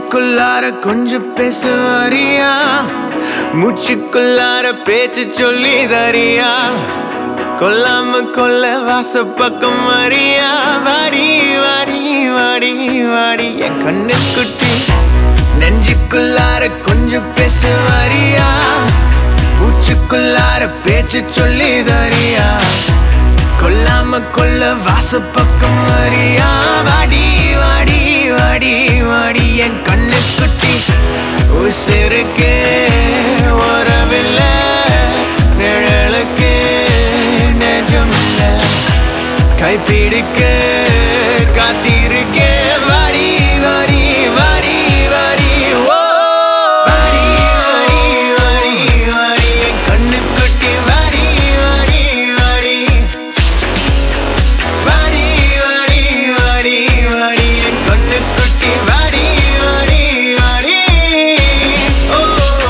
நெஞ்சுக்குள்ளார கொஞ்சம் பேசுவாரியா மூச்சுக்குள்ளார பேச்சு சொல்லி தரியா கொல்லாம கொல்ல வாச பக்கம் வரியா வாடி வாடி வாடி வாடி என் கண்ணு குட்டி நெஞ்சுக்குள்ளார கொஞ்சம் பேசுவாரியா மூச்சுக்குள்ளார பேச்சு சொல்லி தரியா கொல்லாம கொல்ல வாச பக்கம் வரியா வாடி வாடி வாடி வாடி என் கண்ணு குட்டி உசிருக்கு உறவில்லை நிழலுக்கு நெஜமில்ல கைப்பிடிக்க காத்திருக்க வாடி வாடி வாடி வாடி ஓ வாடி வாடி வாடி வாடி என் கண்ணு குட்டி வாடி வாடி வாடி வாடி வாடி வாடி வாடி என் கண்ணு குட்டி வாடி வாடி வாடி ஓ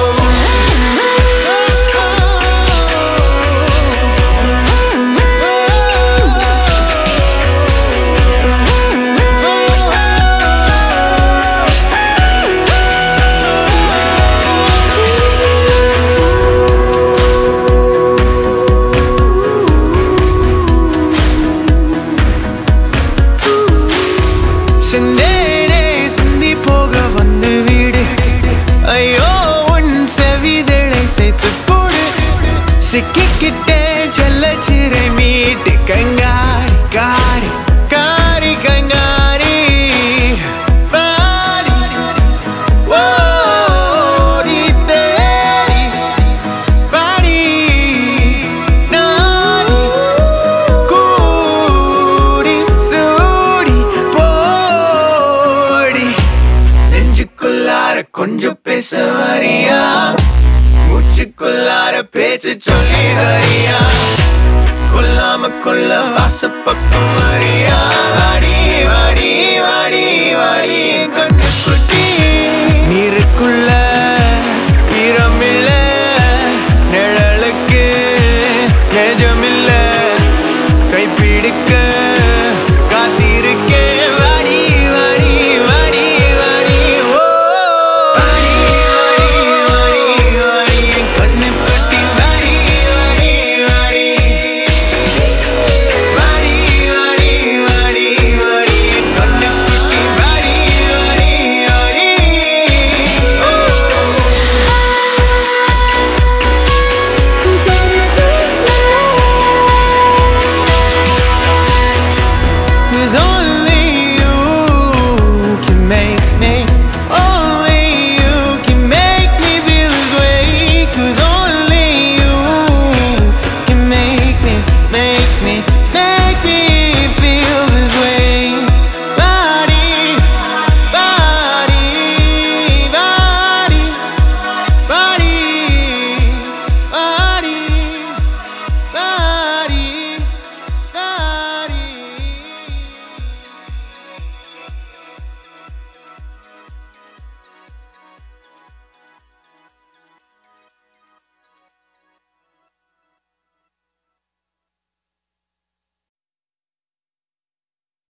சிந்தேனே சிந்தி போக வந்து வீடு ஐயோ உன் செவிதழை சேர்த்து போடு சிக்கிக்கிட்டே செல்ல சிறை மீட்டு கங்காரி காரி காரி கங்காரி பாரி ஓடி தேடி பாடி நாடி கூடி சூடி போடி நெஞ்சுக்குள்ளார கொஞ்சம் பேச வரியா மூச்சுக்குள்ளார பேச்சு சொல்லி வரியா கொல்லாம கொல்ல வாச பக்கம் வரியா